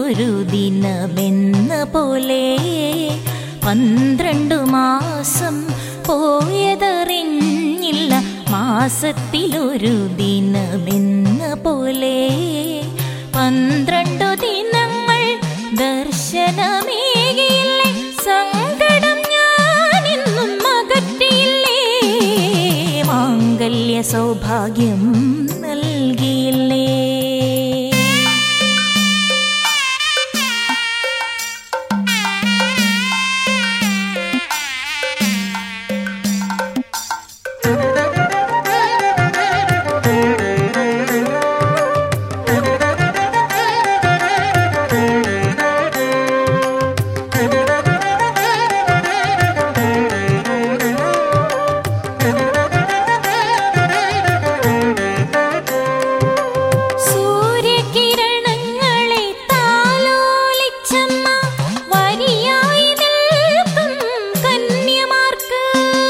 മാസത്തിലൊരു ദിനമെന്ന പോലെ പന്ത്രണ്ടു മാസം പോയതറിഞ്ഞില്ല മാസത്തിലൊരു ദിനമെന്ന പോലെ പന്ത്രണ്ടു ദിനങ്ങൾ ദർശനമേകിയില്ലേ സങ്കടം ഞാനിന്നും അകറ്റിയില്ലേ മാംഗല്യ സൗഭാഗ്യം നൽകിയില്ലേ സൂര്യകിരണങ്ങളെ താലോലിച്ചമ്മ വരിയായി നിൽക്കും കന്യമാർക്ക്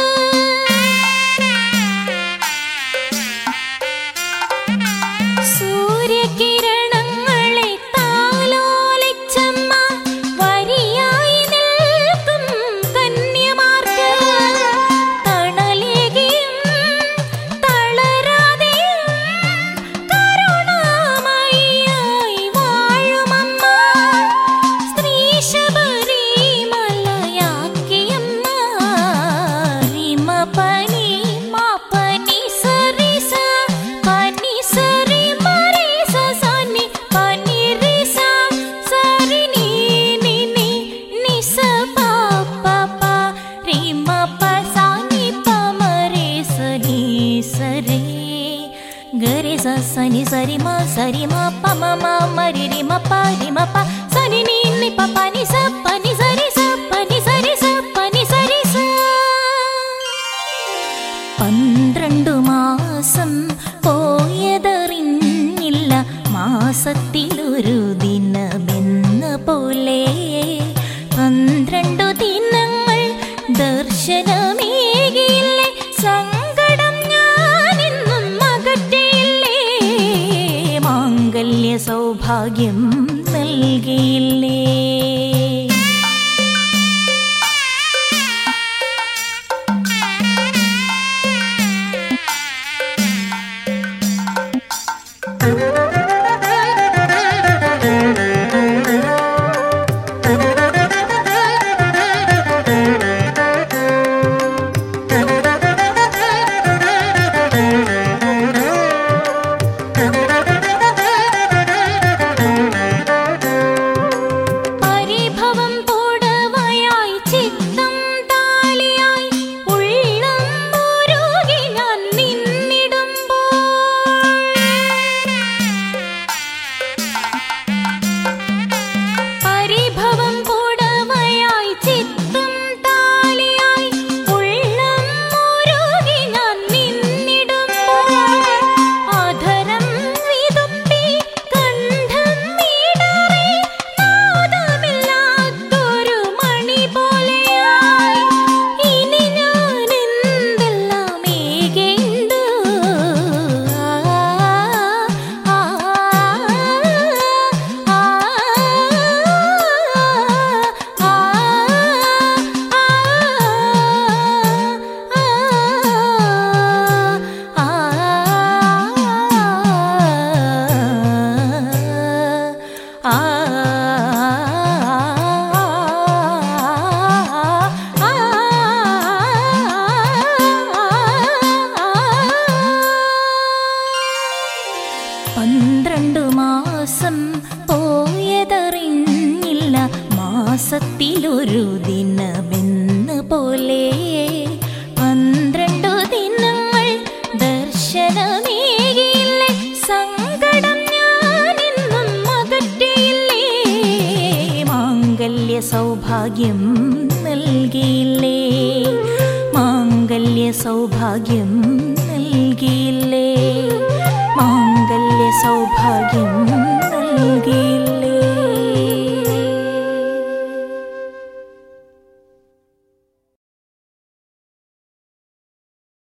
സൂര്യകിരണങ്ങളെ താലോലിച്ചമ്മ വരിയായി നിൽക്കും കന്യമാർക്ക് തണലേകിയും തളരാതെയും കരുണാമയിയായി വാഴുമമ്മ സ്ത്രീ ശബരിമലയാക്കിയമ്മ റിമ പനി മാ പനി സരി സ പനി സരി മരി സ സനി പനി രി സ സരി നീ നി നി നി സ പ പ പ റിമ പ സ നി പ മരി സ നി സ രി ഗരി സ സനി സരി മ സരി മ പ മ മ മരി രി മ പ രി മ പ സനി നി നി പ പ നി സ പ നി സരി സ പ നി സരി സ പ നി സരി സ പന്ത്രണ്ടു മാസം പോയതറിഞ്ഞില്ല മാസത്തിലൊരു ദിനമെന്ന പോലെ പന്ത്രണ്ടു ദിനങ്ങൾ ദർശനമേകിയില്ലേ സങ്കടം ഞാനിന്നും അകറ്റിയില്ലേ മാംഗല്യ സൗഭാഗ്യം നൽകിയില്ലേ പരിഭവം പൂടവയായി ചിത്തം താലിയായി ഉള്ളം മുരുകി ഞാൻ നിന്നിടുമ്പോൾ പരിഭവം പൂടവയായി ചിത്തം താലിയായി ഉള്ളം മുരുകി ഞാൻ നിന്നിടുമ്പോൾ ആധരം വിതുമ്പി കണ്ഠം വീടറി നാദമില്ലാത്തൊരു മണി പോലെയായി ഇനി ഞാൻ എന്തെല്ലാം ഏകേണ്ടു ആ, ആ, ആ, ആ, പന്ത്രണ്ടു മാസം പോയതറിഞ്ഞില്ല മാസത്തിലൊരു ദിനമെന്ന പോലെ പന്ത്രണ്ടു ദിനങ്ങൾ ദർശനമേകിയില്ലേ സങ്കടം ഞാനിന്നും അകറ്റിയില്ലേ മാംഗല്യ സൗഭാഗ്യം നൽകിയില്ലേ മാംഗല്യ സൗഭാഗ്യം നൽകിയില്ലേ മാംഗല്യ സൗഭാഗ്യം